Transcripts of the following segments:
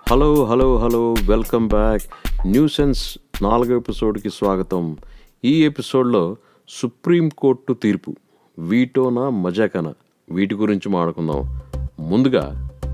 hello hello hello welcome back new sense నాలుగో ఎపిసోడ్కి స్వాగతం ఈ ఎపిసోడ్లో సుప్రీంకోర్టు తీర్పు వీటోనా మజాకనా వీటి గురించి మాట్లాడుకుందాం ముందుగా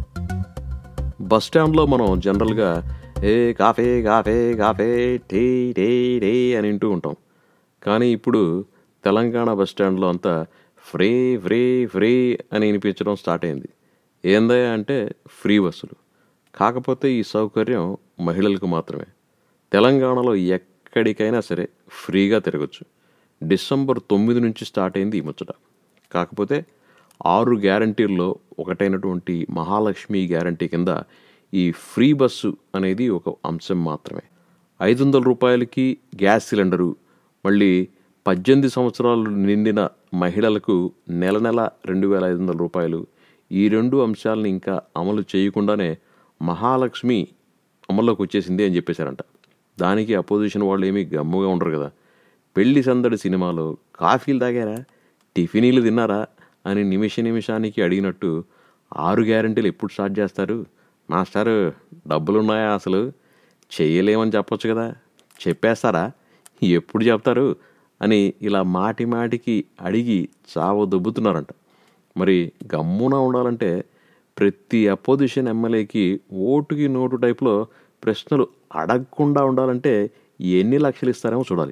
బస్ స్టాండ్లో మనం జనరల్గా ఏ coffee coffee coffee tea tea tea అని వింటూ ఉంటాం కానీ ఇప్పుడు తెలంగాణ బస్ స్టాండ్లో అంతా ఫ్రీ ఫ్రీ ఫ్రీ అని వినిపించడం స్టార్ట్ అయింది ఏందయ్యా అంటే ఫ్రీ బస్సులు కాకపోతే ఈ సౌకర్యం మహిళలకు మాత్రమే తెలంగాణలో ఎక్కడికైనా సరే ఫ్రీగా తిరగచ్చు డిసెంబర్ తొమ్మిది నుంచి స్టార్ట్ అయింది ఈ ముచ్చట కాకపోతే ఆరు గ్యారంటీల్లో ఒకటైనటువంటి మహాలక్ష్మి గ్యారంటీ కింద ఈ ఫ్రీ బస్సు అనేది ఒక అంశం మాత్రమే ఐదు వందల రూపాయలకి గ్యాస్ సిలిండరు మళ్ళీ పద్దెనిమిది సంవత్సరాలు నిండిన మహిళలకు నెల నెల రెండు వేల ఐదు వందల రూపాయలు ఈ రెండు అంశాలను ఇంకా అమలు చేయకుండానే మహాలక్ష్మి అమల్లోకి వచ్చేసింది అని చెప్పేశారంట దానికి అపోజిషన్ వాళ్ళు ఏమీ గమ్ముగా ఉండరు కదా పెళ్లి సందడి సినిమాలో కాఫీలు తాగారా టిఫినీలు తిన్నారా అని నిమిష నిమిషానికి అడిగినట్టు ఆరు గ్యారంటీలు ఎప్పుడు స్టార్ట్ చేస్తారు మాస్టారు డబ్బులున్నాయా అసలు చెయ్యలేమని చెప్పొచ్చు కదా చెప్పేస్తారా ఎప్పుడు చెప్తారు అని ఇలా మాటి మాటికి అడిగి చావ దొబ్బుతున్నారంట మరి గమ్మున ఉండాలంటే ప్రతి అపోజిషన్ ఎమ్మెల్యేకి ఓటుకి నోటు టైప్లో ప్రశ్నలు అడగకుండా ఉండాలంటే ఎన్ని లక్షలు ఇస్తారేమో చూడాలి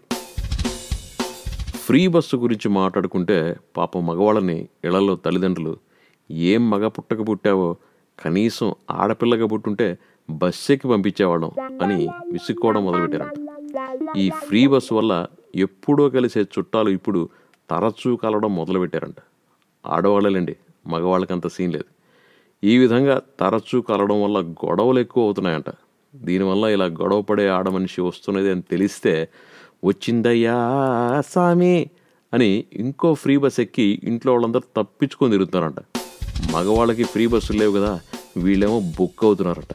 ఫ్రీ బస్సు గురించి మాట్లాడుకుంటే పాపం మగవాళ్ళని ఇళ్లలో తల్లిదండ్రులు ఏం మగ పుట్టక పుట్టావో కనీసం ఆడపిల్లగా పుట్టుంటే బస్సెక్కి పంపించేవాళ్ళం అని విసుక్కోవడం మొదలుపెట్టారంట ఈ ఫ్రీ బస్సు వల్ల ఎప్పుడో కలిసే చుట్టాలు ఇప్పుడు తరచూ కలవడం మొదలుపెట్టారంట ఆడవాళ్ళలేండి మగవాళ్ళకంత సీన్ లేదు ఈ విధంగా తరచూ కలవడం వల్ల గొడవలు ఎక్కువ అవుతున్నాయంట దీనివల్ల ఇలా గొడవ పడే ఆడ మనిషి వస్తున్నది అని తెలిస్తే వచ్చిందయ్యా సామి అని ఇంకో ఫ్రీ బస్ ఎక్కి ఇంట్లో వాళ్ళందరూ తప్పించుకొని తిరుగుతున్నారంట మగవాళ్ళకి ఫ్రీ బస్సులు లేవు కదా వీళ్ళేమో బుక్ అవుతున్నారట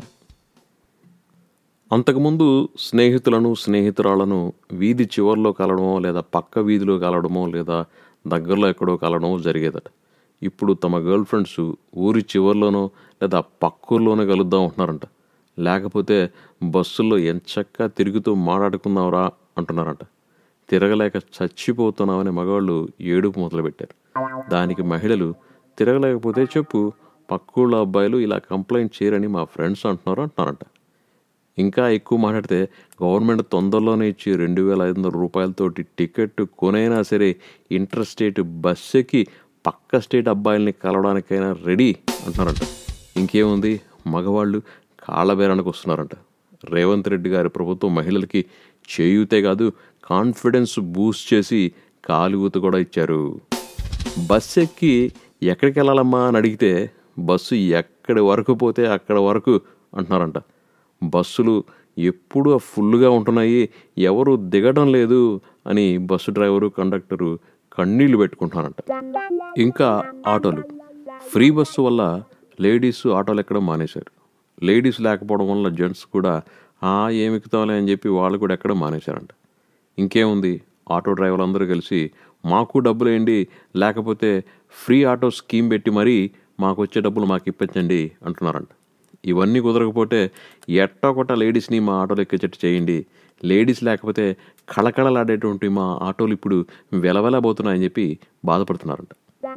అంతకుముందు స్నేహితులను స్నేహితురాలను వీధి చివరిలో కలవడమో లేదా పక్క వీధిలో కలవడమో లేదా దగ్గరలో ఎక్కడో కలవడమో జరిగేదట ఇప్పుడు తమ గర్ల్ ఫ్రెండ్స్ ఊరి చివరిలోనో లేదా పక్కూర్లోనే కలుద్దాం ఉంటున్నారంట లేకపోతే బస్సుల్లో ఎంచక్కా తిరుగుతూ మాట్లాడుకుందాంరా అంటున్నారంట తిరగలేక చచ్చిపోతున్నామని మగవాళ్ళు ఏడుపు మొదలుపెట్టారు దానికి మహిళలు తిరగలేకపోతే చెప్పు పక్కూళ్ళ అబ్బాయిలు ఇలా కంప్లైంట్ చేయరని మా ఫ్రెండ్స్ అంటున్నారు అంటున్నారంట ఇంకా ఎక్కువ మాట్లాడితే గవర్నమెంట్ తొందరలోనే ఇచ్చి రెండు వేల ఐదు వందల రూపాయలతోటి టికెట్ కొనైనా సరే ఇంటర్ స్టేట్ బస్ ఎక్కి పక్క స్టేట్ అబ్బాయిల్ని కలవడానికైనా రెడీ అంటున్నారంట ఇంకేముంది మగవాళ్ళు కాళ్ళబేరానికి వస్తున్నారంట రేవంత్ రెడ్డి గారి ప్రభుత్వం మహిళలకి చేయూతే కాదు కాన్ఫిడెన్స్ బూస్ట్ చేసి కాలుగుత కూడా ఇచ్చారు బస్ ఎక్కి ఎక్కడికి వెళ్ళాలమ్మా అని అడిగితే బస్సు ఎక్కడి వరకు పోతే అక్కడ వరకు అంటున్నారంట బస్సులు ఎప్పుడూ ఫుల్గా ఉంటున్నాయి ఎవరు దిగడం లేదు అని బస్సు డ్రైవరు కండక్టరు కన్నీళ్లు పెట్టుకుంటున్నారంట ఇంకా ఆటోలు ఫ్రీ బస్సు వల్ల లేడీస్ ఆటోలు ఎక్కడం మానేశారు లేడీస్ లేకపోవడం వల్ల జెంట్స్ కూడా ఆ ఏమి ఎక్కుతాంలే అని చెప్పి వాళ్ళు కూడా ఎక్కడం మానేశారంట ఇంకేముంది ఆటో డ్రైవర్లు అందరూ కలిసి మాకు డబ్బులు వేయండి లేకపోతే ఫ్రీ ఆటో స్కీమ్ పెట్టి మరీ మాకు వచ్చే డబ్బులు మాకు ఇప్పించండి అంటున్నారంట ఇవన్నీ కుదరకపోతే ఎట్టొకట లేడీస్ని మా ఆటోలు ఎక్కేటట్టు చేయండి లేడీస్ లేకపోతే కళకళలాడేటువంటి మా ఆటోలు ఇప్పుడు వెలవెలబోతున్నాయని చెప్పి బాధపడుతున్నారంట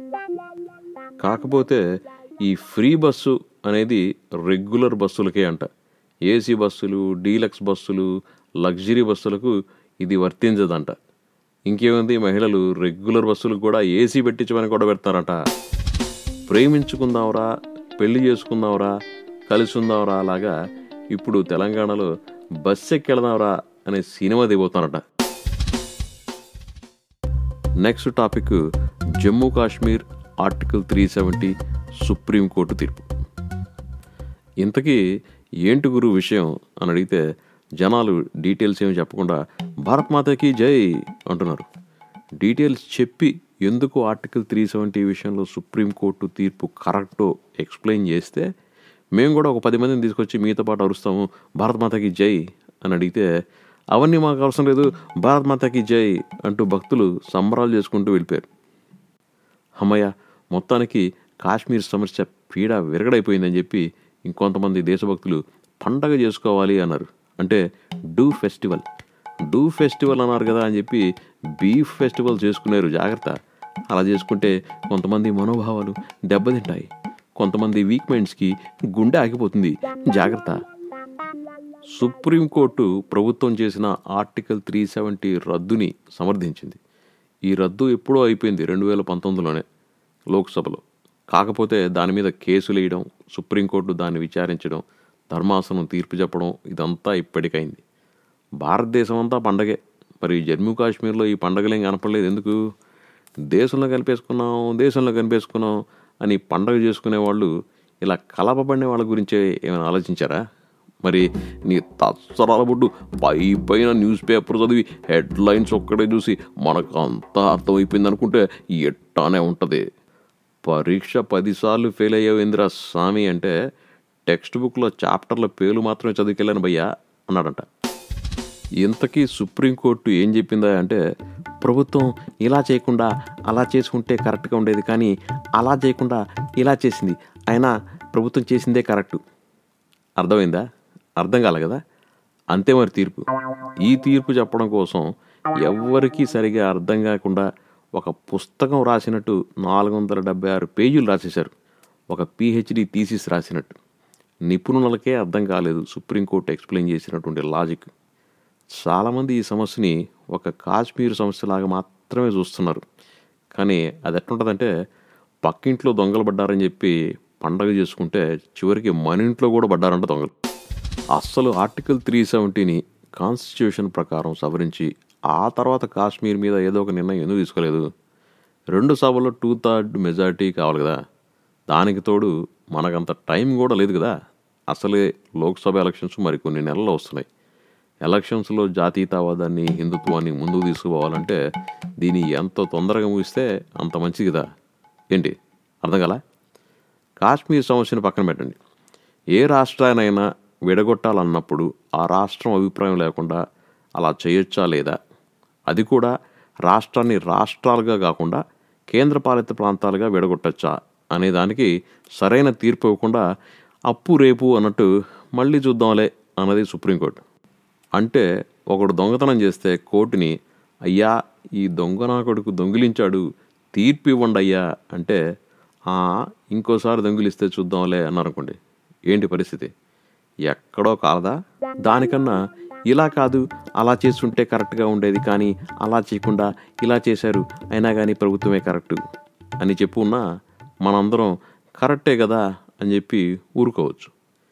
కాకపోతే ఈ ఫ్రీ బస్సు అనేది రెగ్యులర్ బస్సులకే అంట ఏసీ బస్సులు డీలక్స్ బస్సులు లగ్జరీ బస్సులకు ఇది వర్తించదంట ఇంకేముంది మహిళలు రెగ్యులర్ బస్సులకు కూడా ఏసీ పెట్టించమని కూడా పెడతారట ప్రేమించుకుందాంరా పెళ్లి చేసుకుందాంరా కలిసి ఉందాంరా అలాగా ఇప్పుడు తెలంగాణలో బస్ ఎక్కెళదాంరా అనే సినిమా దిగుతారట next topic Jammu Kashmir article three seventy supreme court తీర్పు ఇంతకీ ఏంటి గురు విషయం అని అడిగితే జనాలు డీటెయిల్స్ ఏమి చెప్పకుండా భారత్ మాతకి జై అంటున్నారు డీటెయిల్స్ చెప్పి ఎందుకు ఆర్టికల్ త్రీ సెవెంటీ విషయంలో సుప్రీంకోర్టు తీర్పు కరెక్టో ఎక్స్ప్లెయిన్ చేస్తే మేము కూడా ఒక పది మందిని తీసుకొచ్చి మీతో పాటు అరుస్తాము భారత్ మాతకి జై అని అడిగితే అవన్నీ మాకు అవసరం లేదు భారత్ మాతకి జై అంటూ భక్తులు సంబరాలు చేసుకుంటూ వెళ్ళిపోయారు అమ్మయ్య మొత్తానికి కాశ్మీర్ సమస్య పీడ విరగడైపోయిందని చెప్పి ఇంకొంతమంది దేశభక్తులు పండగ చేసుకోవాలి అన్నారు అంటే డూ ఫెస్టివల్ డూ ఫెస్టివల్ అన్నారు కదా అని చెప్పి బీఫ్ ఫెస్టివల్ చేసుకున్నారు జాగ్రత్త అలా చేసుకుంటే కొంతమంది మనోభావాలు దెబ్బతింటాయి కొంతమంది వీక్ మైండ్స్కి గుండె ఆగిపోతుంది జాగ్రత్త సుప్రీంకోర్టు ప్రభుత్వం చేసిన ఆర్టికల్ త్రీ సెవెంటీ రద్దుని సమర్థించింది ఈ రద్దు ఎప్పుడో అయిపోయింది రెండు వేల పంతొమ్మిదిలోనే లోక్సభలో కాకపోతే దాని మీద కేసులు వేయడం సుప్రీంకోర్టు దాన్ని విచారించడం ధర్మాసనం తీర్పు చెప్పడం ఇదంతా ఇప్పటికైంది భారతదేశం అంతా పండగే మరి జమ్మూ కాశ్మీర్లో ఈ పండగలేం కనపడలేదు ఎందుకు దేశంలో కలిపేసుకున్నాం దేశంలో కలిపేసుకున్నాం అని పండగ చేసుకునే వాళ్ళు ఇలా కలపబడిన వాళ్ళ గురించే ఏమైనా ఆలోచించారా మరి నీ తత్సరాల బొడ్డు పై పైన న్యూస్ పేపర్ చదివి హెడ్లైన్స్ ఒక్కడే చూసి మనకు అంతా అర్థమైపోయింది అనుకుంటే ఎట్టానే ఉంటుంది పరీక్ష పదిసార్లు ఫెయిల్ అయ్యావు ఇందిరా స్వామి అంటే టెక్స్ట్ బుక్లో చాప్టర్ల పేర్లు మాత్రమే చదివికెళ్ళాను భయ్యా అన్నాడంట ఇంతకీ సుప్రీంకోర్టు ఏం చెప్పిందా అంటే ప్రభుత్వం ఇలా చేయకుండా అలా చేసుకుంటే కరెక్ట్గా ఉండేది కానీ అలా చేయకుండా ఇలా చేసింది అయినా ప్రభుత్వం చేసిందే కరెక్టు అర్థమైందా అర్థం కాలే కదా అంతే మరి తీర్పు ఈ తీర్పు చెప్పడం కోసం ఎవ్వరికీ సరిగా అర్థం కాకుండా ఒక పుస్తకం రాసినట్టు నాలుగు వందల డెబ్బై ఆరు పేజీలు రాసేశారు ఒక పిహెచ్డి థీసిస్ రాసినట్టు నిపుణులకే అర్థం కాలేదు సుప్రీంకోర్టు ఎక్స్ప్లెయిన్ చేసినటువంటి లాజిక్ చాలామంది ఈ సమస్యని ఒక కాశ్మీర్ సమస్యలాగా మాత్రమే చూస్తున్నారు కానీ అది ఎట్లుంటుందంటే పక్కింట్లో దొంగలు పడ్డారని చెప్పి పండగ చేసుకుంటే చివరికి మన ఇంట్లో కూడా పడ్డారంట దొంగలు అస్సలు ఆర్టికల్ త్రీ సెవెంటీని కాన్స్టిట్యూషన్ ప్రకారం సవరించి ఆ తర్వాత కాశ్మీర్ మీద ఏదో ఒక నిర్ణయం ఎందుకు తీసుకోలేదు రెండు సభల్లో టూ థర్డ్ మెజారిటీ కావాలి కదా దానికి తోడు మనకంత టైం కూడా లేదు కదా అసలే లోక్సభ ఎలక్షన్స్ మరి కొన్ని నెలల్లో వస్తున్నాయి ఎలక్షన్స్లో జాతీయతావాదాన్ని హిందుత్వాన్ని ముందుకు తీసుకుపోవాలంటే దీన్ని ఎంత తొందరగా ముగిస్తే అంత మంచిది కదా ఏంటి అర్థం కదా కాశ్మీర్ సమస్యను పక్కన పెట్టండి ఏ రాష్ట్రానైనా విడగొట్టాలన్నప్పుడు ఆ రాష్ట్రం అభిప్రాయం లేకుండా అలా చేయొచ్చా లేదా అది కూడా రాష్ట్రాన్ని రాష్ట్రాలుగా కాకుండా కేంద్రపాలిత ప్రాంతాలుగా విడగొట్టచ్చా అనే దానికి సరైన తీర్పు ఇవ్వకుండా అప్పు రేపు అన్నట్టు మళ్ళీ చూద్దాంలే అన్నది సుప్రీంకోర్టు అంటే ఒకడు దొంగతనం చేస్తే కోర్టుని అయ్యా ఈ దొంగ నా కొడుకు దొంగిలించాడు తీర్పు ఇవ్వండి అయ్యా అంటే "ఆ, ఇంకోసారి దొంగిలిస్తే చూద్దాంలే అన్నారనుకోండి ఏంటి పరిస్థితి ఎక్కడో కాలదా దానికన్నా ఇలా కాదు అలా చేస్తుంటే కరెక్ట్గా ఉండేది కానీ అలా చేయకుండా ఇలా చేశారు అయినా కానీ ప్రభుత్వమే కరెక్టు అని చెప్పు ఉన్నా మనందరం కరెక్టే కదా అని చెప్పి ఊరుకోవచ్చు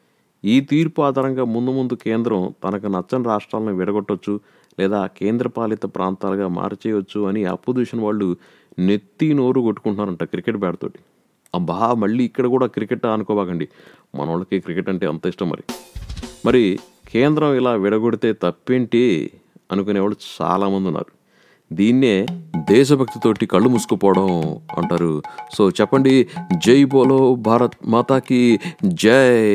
ఈ తీర్పు ఆధారంగా ముందు ముందు కేంద్రం తనకు నచ్చని రాష్ట్రాలను విడగొట్టొచ్చు లేదా కేంద్రపాలిత ప్రాంతాలుగా మార్చేయొచ్చు అని అపోజిషన్ వాళ్ళు నెత్తి నోరు కొట్టుకుంటున్నారంట క్రికెట్ బ్యాట్ తోటి అబ్బా మళ్ళీ ఇక్కడ కూడా క్రికెట్ అనుకోబాకండి మన వాళ్ళకి క్రికెట్ అంటే అంత ఇష్టం మరి మరి కేంద్రం ఇలా విడగొడితే తప్పేంటి అనుకునేవాళ్ళు చాలామంది ఉన్నారు దీన్నే దేశభక్తితోటి కళ్ళు మూసుకుపోవడం అంటారు సో చెప్పండి జై బోలో భారత్ మాతాకి జై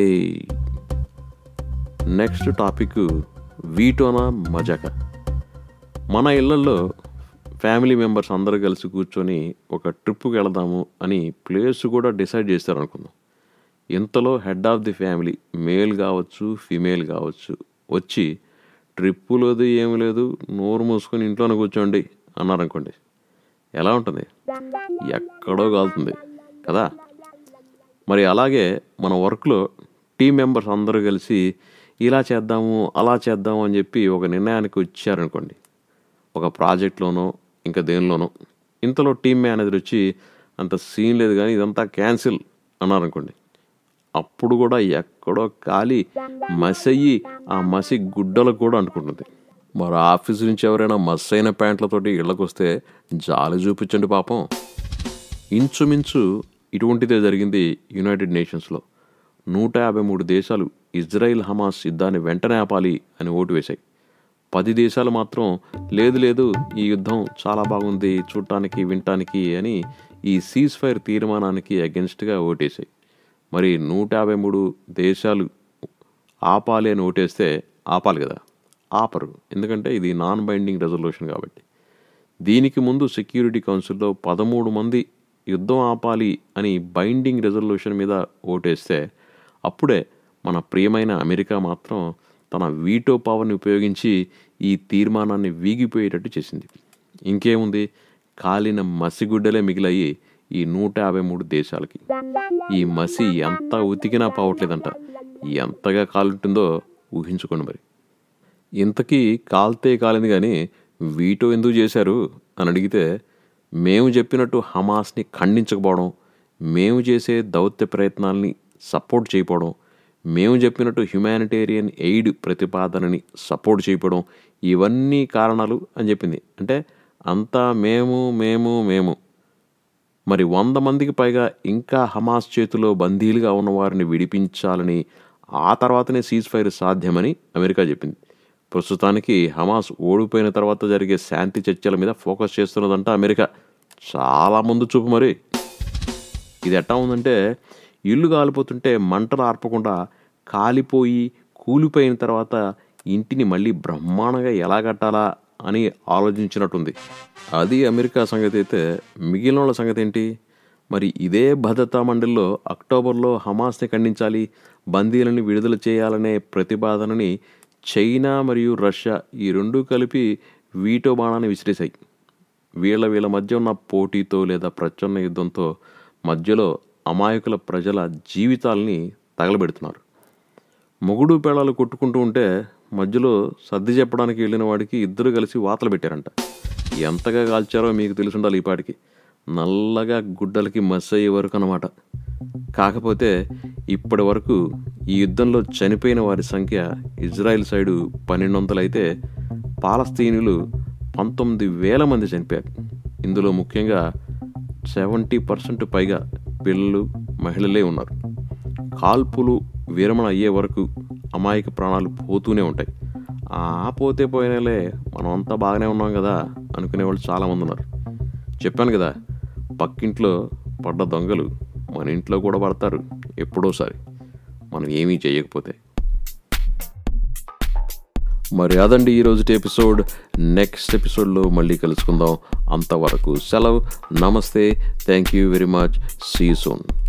నెక్స్ట్ టాపిక్ వీటోనా మజాక మన ఇళ్లలో ఫ్యామిలీ మెంబర్స్ అందరూ కలిసి కూర్చొని ఒక ట్రిప్కి వెళదాము అని ప్లేస్ కూడా డిసైడ్ చేస్తారు అనుకుందాం ఇంతలో head of the family male కావచ్చు ఫీమేల్ కావచ్చు వచ్చి ట్రిప్పు లేదు ఏమి లేదు నోరు మూసుకొని ఇంట్లోనే కూర్చోండి అన్నారనుకోండి ఎలా ఉంటుంది ఎక్కడో కాలుతుంది కదా మరి అలాగే మన వర్క్లో టీం మెంబర్స్ అందరూ కలిసి ఇలా చేద్దాము అలా చేద్దాము అని చెప్పి ఒక నిర్ణయానికి వచ్చారనుకోండి ఒక ప్రాజెక్ట్లోనో ఇంకా దేనిలోనో ఇంతలో టీం మేనేజర్ వచ్చి అంత సీన్ లేదు కానీ ఇదంతా క్యాన్సిల్ అన్నారనుకోండి అప్పుడు కూడా ఎక్కడో ఖాళీ మసయ్యి ఆ మసి గుడ్డలకు కూడా అంటుకుంటుంది మరి ఆఫీస్ నుంచి ఎవరైనా మస్ అయిన ప్యాంట్లతోటి ఇళ్ళకి వస్తే జాలి చూపించండి పాపం ఇంచుమించు ఇటువంటిదే జరిగింది యునైటెడ్ నేషన్స్లో నూట యాభై మూడు దేశాలు ఇజ్రాయిల్ హమాస్ యుద్ధాన్ని వెంటనే ఆపాలి అని ఓటు వేశాయి పది దేశాలు మాత్రం లేదు లేదు ఈ యుద్ధం చాలా బాగుంది చూడటానికి వినటానికి అని ఈ సీజ్ ఫైర్ తీర్మానానికి అగెన్స్ట్గా ఓటేశాయి మరి నూట యాభై మూడు దేశాలు ఆపాలి అని ఓటేస్తే ఆపాలి కదా ఆపరు ఎందుకంటే ఇది నాన్ బైండింగ్ రెజల్యూషన్ కాబట్టి దీనికి ముందు సెక్యూరిటీ కౌన్సిల్లో పదమూడు మంది యుద్ధం ఆపాలి అని బైండింగ్ రెజల్యూషన్ మీద ఓటేస్తే అప్పుడే మన ప్రియమైన అమెరికా మాత్రం తన వీటో పవర్ని ఉపయోగించి ఈ తీర్మానాన్ని వీగిపోయేటట్టు చేసింది ఇంకేముంది కాలిన మసిగుడ్డలే మిగిలాయి ఈ నూట యాభై మూడు దేశాలకి ఈ మసి ఎంత ఉతికినా పోవట్లేదంట ఎంతగా కాలుంటుందో ఊహించుకోండి మరి ఇంతకీ కాల్తే కాలింది కానీ వీటో ఎందుకు చేశారు అని అడిగితే మేము చెప్పినట్టు హమాస్ని ఖండించకపోవడం మేము చేసే దౌత్య ప్రయత్నాల్ని సపోర్ట్ చేయకపోవడం మేము చెప్పినట్టు హ్యుమానిటేరియన్ ఎయిడ్ ప్రతిపాదనని సపోర్ట్ చేయకపోవడం ఇవన్నీ కారణాలు అని చెప్పింది అంటే అంతా మేము మేము మేము మరి వంద మందికి పైగా ఇంకా హమాస్ చేతిలో బందీలుగా ఉన్న వారిని విడిపించాలని ఆ తర్వాతనే సీజ్ ఫైర్ సాధ్యమని అమెరికా చెప్పింది ప్రస్తుతానికి హమాస్ ఓడిపోయిన తర్వాత జరిగే శాంతి చర్చల మీద ఫోకస్ చేస్తున్నదంట అమెరికా చాలా ముందు చూపు మరి ఇది ఎట్టా ఉందంటే ఇల్లు కాలిపోతుంటే మంటలు ఆర్పకుండా కాలిపోయి కూలిపోయిన తర్వాత ఇంటిని మళ్ళీ బ్రహ్మాండంగా ఎలా కట్టాలా అని ఆలోచించినట్టుంది అది అమెరికా సంగతి అయితే మిగిలిన వాళ్ళ సంగతి ఏంటి మరి ఇదే భద్రతా మండలిలో అక్టోబర్లో హమాస్ని ఖండించాలి బందీలను విడుదల చేయాలనే ప్రతిపాదనని చైనా మరియు రష్యా ఈ రెండూ కలిపి వీటో బాణాన్ని విసిరేశాయి వీళ్ళ వీళ్ళ మధ్య ఉన్న పోటీతో లేదా ప్రచ్ఛన్న యుద్ధంతో మధ్యలో అమాయకుల ప్రజల జీవితాల్ని తగలబెడుతున్నారు మొగుడు పేళాలు కొట్టుకుంటూ ఉంటే మధ్యలో సర్ది చెప్పడానికి వెళ్ళిన వాడికి ఇద్దరు కలిసి వాతలు పెట్టారంట ఎంతగా కాల్చారో మీకు తెలుసుండాలి ఈ పాటికి నల్లగా గుడ్డలకి మస్ అయ్యే వరకు అనమాట కాకపోతే ఇప్పటి వరకు ఈ యుద్ధంలో చనిపోయిన వారి సంఖ్య ఇజ్రాయెల్ సైడు పన్నెండు వందలు అయితే పాలస్తీనులు పంతొమ్మిది వేల మంది చనిపోయారు ఇందులో ముఖ్యంగా సెవెంటీ పర్సెంట్ పైగా పిల్లలు మహిళలే ఉన్నారు కాల్పులు విరమణ అయ్యే వరకు అమాయక ప్రాణాలు పోతూనే ఉంటాయి ఆ పోతే పోయినలే మనం అంతా బాగానే ఉన్నాం కదా అనుకునే వాళ్ళు చాలామంది ఉన్నారు చెప్పాను కదా పక్కింట్లో పడ్డ దొంగలు మన ఇంట్లో కూడా పడతారు ఎప్పుడోసారి మనం ఏమీ చేయకపోతే మరి అదండి ఈరోజు ఎపిసోడ్ నెక్స్ట్ ఎపిసోడ్లో మళ్ళీ కలుసుకుందాం అంతవరకు సెలవు నమస్తే thank you very much see soon